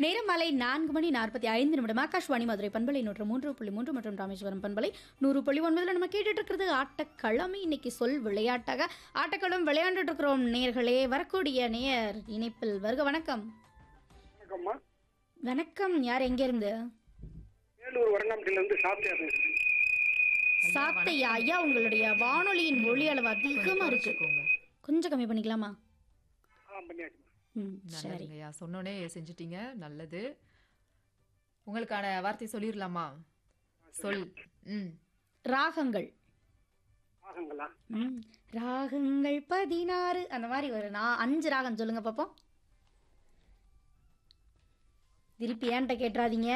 நேரம் மாலை நான்கு மணி நாற்பத்தி ஐந்து நிமிடம் ஆகாஷ்வாணி மதுரை பண்பலை நூற்று மூன்று புள்ளி மூன்று மற்றும் ராமேஸ்வரம் பண்பலை நூறு புள்ளி ஒன்பதுல நம்ம கேட்டுட்டு இருக்கிறது ஆட்டக்களம் இன்னைக்கு சொல் விளையாட்டாக ஆட்டக்களம் விளையாண்டுட்டு இருக்கிறோம் நேர்களே வரக்கூடிய நேயர் இணைப்பில் வருக வணக்கம் வணக்கம்மா வணக்கம் யார் எங்கிருந்து வேலூர் வடங்காமட்டிலிருந்து சாத்தியா பேசுறேன் சாத்தையா ஐயா உங்களுடைய வானொலியின் ஒளி அளவு அதிகமா இருக்கு வச்சுக்கோங்க கொஞ்சம் கம்மி பண்ணிக்கலாமா ஆ பண்ணியாச்சுமா ம் சரி நல்லதுங்கய்யா சொன்னோனே செஞ்சிட்டீங்க நல்லது உங்களுக்கான வார்த்தை சொல்லிடலாமா சொல் ம் ராகங்கள் ஆகங்களா ம் ராகங்கள் பதினாறு அந்த மாதிரி ஒரு நான் அஞ்சு ராகம் சொல்லுங்க பாப்போம் திருப்பி ஏன்ட்ட கேட்டுறாதீங்க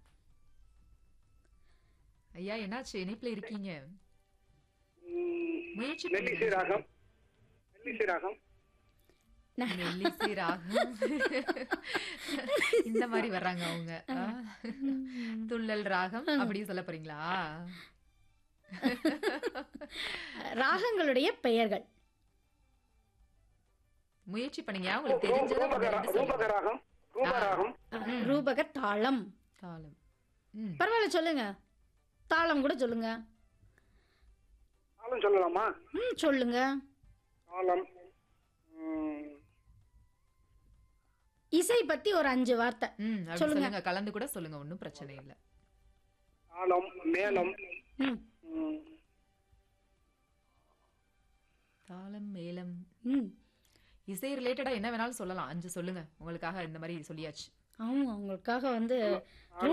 ஐயா என்னாச்சு இணைப்புல இருக்கீங்க ம், முயற்சி நெல்லிசை ராகம் நெல்லிசை ராகம் மெல்லிசை ராகம் இந்த மாதிரி வர்றாங்க அவங்க ஆ. துள்ளல் ராகம் அப்படி சொல்ல போறீங்களா ராகங்களுடைய பெயர்கள் முயற்சி பண்ணீங்க உங்களுக்கு தெரிஞ்சதை ரூபக ஒண்ணு ரா- ரெண்டு ரூபக சொல்லுங்க ராகம் ரூப ராகம் ரூபக தாளம் காலம் ம் பரவாயில்ல சொல்லுங்க தாளம் கூட சொல்லுங்க தாளம் சொல்லலாமா ம் சொல்லுங்க தாளம் ம், இசை பத்தி ஒரு அஞ்சு வார்த்தை ம் அப்படி சொல்லுங்க. சொல்லுங்க கலந்து கூட சொல்லுங்க ஒன்றும் பிரச்சனை இல்லை தாளம் மேளம் ம் ம், தாளம் மேளம் ம் இசை ரிலேட்டடா என்ன வேணாலும் சொல்லலாம் அஞ்சு சொல்லுங்க உங்களுக்காக இந்த மாதிரி சொல்லியாச்சு ஆமா உங்களுக்காக வந்து